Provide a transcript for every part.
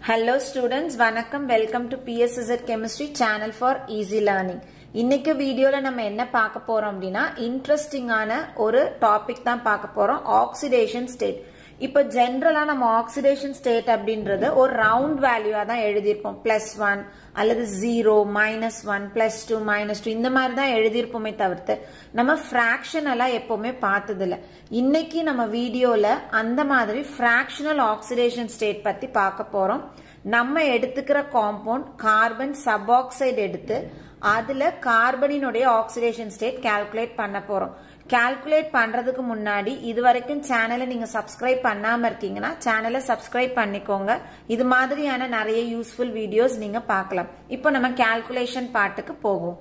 hello students வணக்கம் welcome to பிஎஸ்எஸ்எட் chemistry channel for easy learning இன்னைக்கு வீடியோல நம்ம என்ன பார்க்க போறோம் அப்படின்னா இன்ட்ரெஸ்டிங்கான ஒரு டாபிக் தான் பார்க்க போறோம் ஆக்சிடேஷன் ஸ்டேட் இப்போ ஜென்ரலா நம்ம ஆக்சிடேஷன் ஸ்டேட் அப்படின்றது ஒரு ரவுண்ட் வேல்யூவா தான் எழுதியிருப்போம் பிளஸ் ஒன் அல்லது zero minus one plus two minus two இந்த மாதிரி தான் எழுதியிருப்போமே தவிர்த்து நம்ம ஃபிராக்ஷன் எல்லாம் எப்பவுமே பார்த்ததில்ல இன்னைக்கு நம்ம வீடியோல அந்த மாதிரி ஃபிராக்ஷனல் ஆக்சிடேஷன் ஸ்டேட் பத்தி பார்க்க போறோம் நம்ம எடுத்துக்கிற காம்பவுண்ட் கார்பன் சப்ஆக்சைடு எடுத்து அதுல கார்பனினுடைய ஆக்சிடேஷன் ஸ்டேட் கால்குலேட் பண்ண போறோம் கால்குலேட் பண்றதுக்கு முன்னாடி இது வரைக்கும் சேனலை நீங்க சப்ஸ்கிரைப் பண்ணாம இருக்கீங்கன்னா சேனலை சப்ஸ்கிரைப் பண்ணிக்கோங்க இது மாதிரியான நிறைய யூஸ்ஃபுல் வீடியோஸ் நீங்க பார்க்கலாம் இப்போ நம்ம கால்குலேஷன் பாட்டுக்கு போவோம்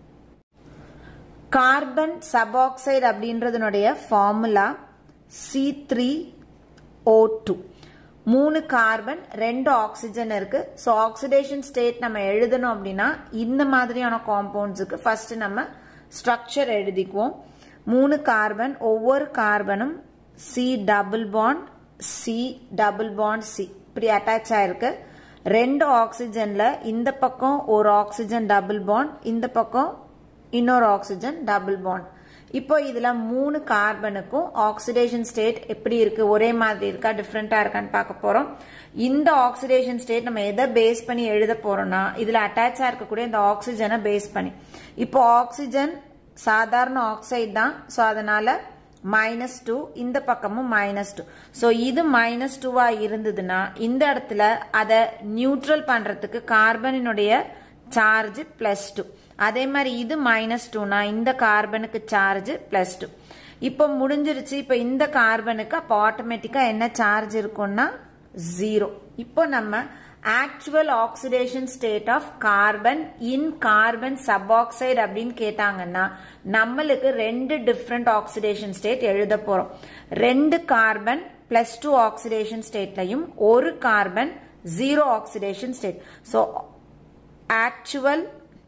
கார்பன் சப்ஆக்சைடு அப்படின்றதுனுடைய formula C three O two மூணு கார்பன் ரெண்டு ஆக்சிஜன் இருக்கு ஸோ ஆக்சிடேஷன் ஸ்டேட் நம்ம எழுதணும் அப்படின்னா இந்த மாதிரியான காம்பவுண்ட்ஸுக்கு ஃபர்ஸ்ட் நம்ம ஸ்ட்ரக்சர் எழுதிக்குவோம் மூணு கார்பன் ஒவ்வொரு கார்பனும் C double bond C double bond C இப்படி அட்டாச் ஆயிருக்கு ரெண்டு ஆக்சிஜன்ல இந்த பக்கம் ஒரு ஆக்சிஜன் டபுள் பாண்ட் இந்த பக்கம் இன்னொரு ஆக்சிஜன் டபுள் பாண்ட் இப்போ இதுல மூணு கார்பனுக்கும் ஆக்சிடேஷன் ஸ்டேட் எப்படி இருக்கு ஒரே மாதிரி இருக்கா டிஃப்ரெண்டா இருக்கான்னு பார்க்க போறோம் இந்த ஆக்சிடேஷன் ஸ்டேட் நம்ம எதை பேஸ் பண்ணி எழுத போறோம்னா இதுல அட்டாச்சா இருக்கக்கூடிய இந்த ஆக்சிஜனை பேஸ் பண்ணி இப்போ ஆக்சிஜன் சாதாரண ஆக்சைடு தான் ஸோ அதனால மைனஸ் டூ இந்த பக்கமும் மைனஸ் டூ ஸோ இது மைனஸ் டூவா இருந்ததுன்னா இந்த இடத்துல அதை நியூட்ரல் பண்றதுக்கு கார்பனினுடைய சார்ஜ் பிளஸ் டூ அதே மாதிரி இது மைனஸ் டூனா இந்த கார்பனுக்கு சார்ஜ் பிளஸ் டூ இப்போ முடிஞ்சிருச்சு இப்போ இந்த கார்பனுக்கு அப்போ ஆட்டோமேட்டிக்கா என்ன சார்ஜ் இருக்கும்னா ஜீரோ இப்போ நம்ம actual oxidation state of carbon in carbon suboxide அப்படின்னு கேட்டாங்கன்னா நம்மளுக்கு ரெண்டு டிஃப்ரெண்ட் ஆக்சிடேஷன் ஸ்டேட் எழுத போறோம் ரெண்டு கார்பன் பிளஸ் டூ ஆக்சிடேஷன் ஸ்டேட்லையும் ஒரு carbon zero oxidation state so actual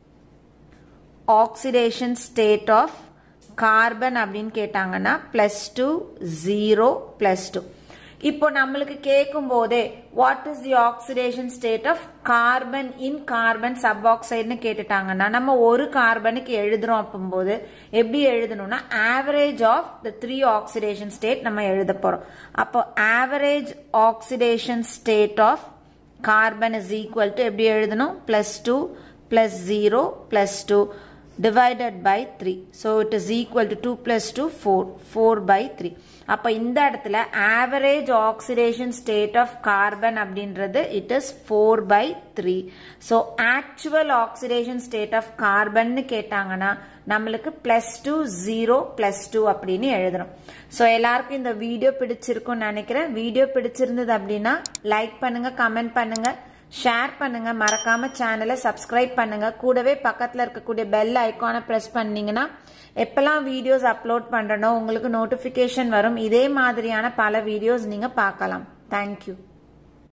oxidation state of carbon அப்படின்னு கேட்டாங்கன்னா plus two zero plus two இப்போ நம்மளுக்கு கேட்கும் போதே what is the oxidation state of carbon in carbon சப்ஆக்சைடுன்னு கேட்டுட்டாங்கன்னா நம்ம ஒரு கார்பனுக்கு எழுதுறோம் அப்போது எப்படி எழுதணும்னா average of the three oxidation state நம்ம எழுத போறோம் அப்போ average oxidation state of carbon is equal to எப்படி எழுதணும் plus two plus zero plus two divided by 3 so it is equal to 2 plus 2 4 4 by 3 அப்ப இந்த இடத்துல average oxidation state of carbon அப்படின்றது it is 4 by 3 so actual oxidation state of carbon கேட்டாங்கன்னா நம்மளுக்கு plus two zero plus two அப்படின்னு எழுதணும் so எல்லாருக்கும் இந்த வீடியோ பிடிச்சிருக்கும்னு நினைக்கிறேன் வீடியோ பிடிச்சிருந்தது அப்படின்னா லைக் பண்ணுங்க கமெண்ட் பண்ணுங்க ஷேர் பண்ணுங்க மறக்காம சேனலை சப்ஸ்கிரைப் பண்ணுங்க கூடவே பக்கத்துல இருக்கக்கூடிய பெல் ஐக்கானை பிரஸ் பண்ணீங்கன்னா எப்பெல்லாம் வீடியோஸ் அப்லோட் பண்றனோ உங்களுக்கு நோட்டிபிகேஷன் வரும் இதே மாதிரியான பல வீடியோஸ் நீங்க பார்க்கலாம் தேங்க்யூ